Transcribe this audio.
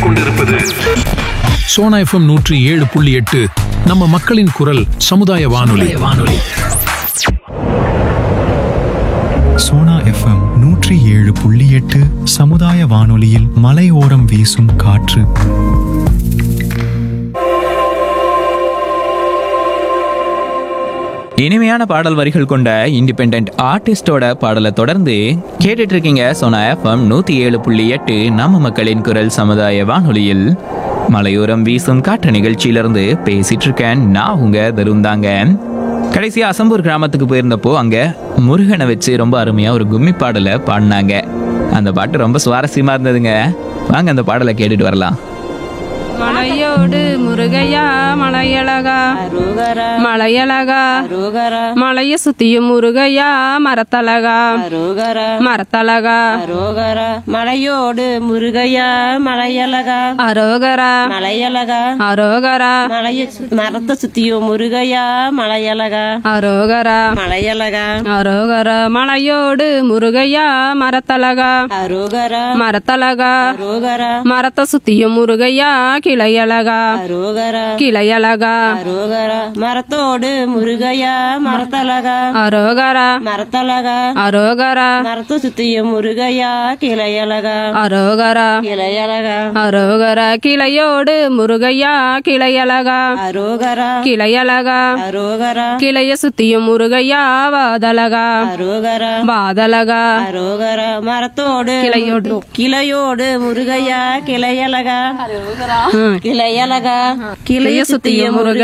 கொண்டிருப்பது சோனா எஃப்எம் நூற்றி ஏழு புள்ளி எட்டு நம்ம மக்களின் குரல் சமுதாய வானொலி வானொலி சோனா எஃப்எம் நூற்றி ஏழு புள்ளி எட்டு சமுதாய வானொலியில் மலையோரம் வீசும் காற்று இனிமையான பாடல் வரிகள் கொண்ட இண்டிபெண்ட் ஆர்டிஸ்டோட பாடலை தொடர்ந்து கேட்டுட்டு இருக்கீங்க சோனா எஃப்எம் நூத்தி ஏழு புள்ளி எட்டு நம்ம மக்களின் குரல் சமுதாய வானொலியில் மலையோரம் வீசும் காற்று நிகழ்ச்சியிலிருந்து பேசிட்டு இருக்கேன் நான் உங்க தருந்தாங்க கடைசியா அசம்பூர் கிராமத்துக்கு போயிருந்தப்போ அங்க முருகனை வச்சு ரொம்ப அருமையா ஒரு கும்மி பாடலை பாடினாங்க அந்த பாட்டு ரொம்ப சுவாரஸ்யமா இருந்ததுங்க வாங்க அந்த பாடலை கேட்டுட்டு வரலாம் மலையோடு முருகையா மலையழகா மலையழகா மலைய சுத்தியும் முருகையா மரத்தழகா மரத்தழகா அரோகரா மலையோடு முருகையா மலையழகா அரோகரா மலையழகா அரோகரா மலைய சு- மரத்தை சுத்தியும் முருகையா மலையழகா அரோகரா மலையழகா அரோகரா மலையோடு முருகையா மரத்தழகா அரோகரா மரத்தழகா அரோகரா மரத்தை சுத்தியும் முருகையா கிளையழகா அரோகரா கிளையழகா அரோகரா மரத்தோடு முருகையா மரத்தழகா அரோகரா மரத்தழகா அரோகரா மரத்தை சுத்தியும் முருகையா கிளையழகா அரோகரா கிளையழகா அரோகரா கிளையோடு முருகையா கிளையழகா அரோகரா கிளையழகா அரோகரா கிளைய சுத்தியும் முருகையா வாதலகா அரோகரா வாதலகா அரோகரா மரத்தோடு கிளையோடு. கிளையோடு முருகையா கிளையழகா கிளையழகா கிளைய சுத்தியும் முருகை